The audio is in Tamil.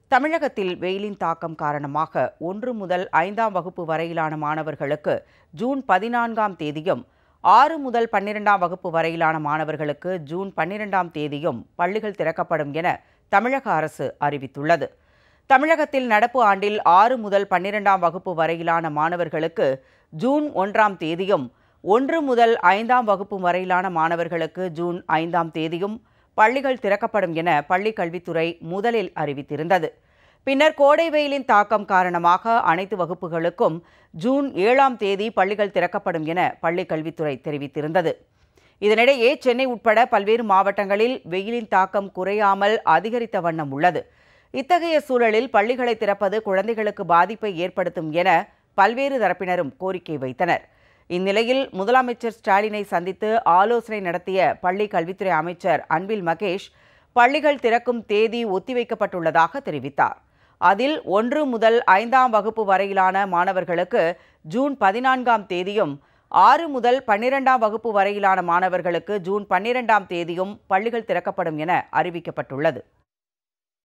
தமிழகத்தில் வெயிலின் தாக்கம் காரணமாக ஒன்று முதல் ஐந்தாம் வகுப்பு வரையிலான மாணவர்களுக்கு ஜூன் பதினான்காம் தேதியும் ஆறு முதல் பன்னிரெண்டாம் வகுப்பு வரையிலான மாணவர்களுக்கு ஜூன் பன்னிரெண்டாம் தேதியும் பள்ளிகள் திறக்கப்படும் என தமிழக அரசு அறிவித்துள்ளது தமிழகத்தில் நடப்பு ஆண்டில் ஆறு முதல் பன்னிரெண்டாம் வகுப்பு வரையிலான மாணவர்களுக்கு ஜூன் ஒன்றாம் தேதியும் ஒன்று முதல் ஐந்தாம் வகுப்பு வரையிலான மாணவர்களுக்கு ஜூன் ஐந்தாம் தேதியும் பள்ளிகள் திறக்கப்படும் என பள்ளிக் கல்வித்துறை முதலில் அறிவித்திருந்தது பின்னர் கோடை வெயிலின் தாக்கம் காரணமாக அனைத்து வகுப்புகளுக்கும் ஜூன் ஏழாம் தேதி பள்ளிகள் திறக்கப்படும் என பள்ளிக் கல்வித்துறை தெரிவித்திருந்தது இதனிடையே சென்னை உட்பட பல்வேறு மாவட்டங்களில் வெயிலின் தாக்கம் குறையாமல் அதிகரித்த வண்ணம் உள்ளது இத்தகைய சூழலில் பள்ளிகளை திறப்பது குழந்தைகளுக்கு பாதிப்பை ஏற்படுத்தும் என பல்வேறு தரப்பினரும் கோரிக்கை வைத்தனர் இந்நிலையில் முதலமைச்சர் ஸ்டாலினை சந்தித்து ஆலோசனை நடத்திய பள்ளி கல்வித்துறை அமைச்சர் அன்பில் மகேஷ் பள்ளிகள் திறக்கும் தேதி ஒத்திவைக்கப்பட்டுள்ளதாக தெரிவித்தார் அதில் ஒன்று முதல் ஐந்தாம் வகுப்பு வரையிலான மாணவர்களுக்கு ஜூன் பதினான்காம் தேதியும் ஆறு முதல் பன்னிரெண்டாம் வகுப்பு வரையிலான மாணவர்களுக்கு ஜூன் பன்னிரெண்டாம் தேதியும் பள்ளிகள் திறக்கப்படும் என அறிவிக்கப்பட்டுள்ளது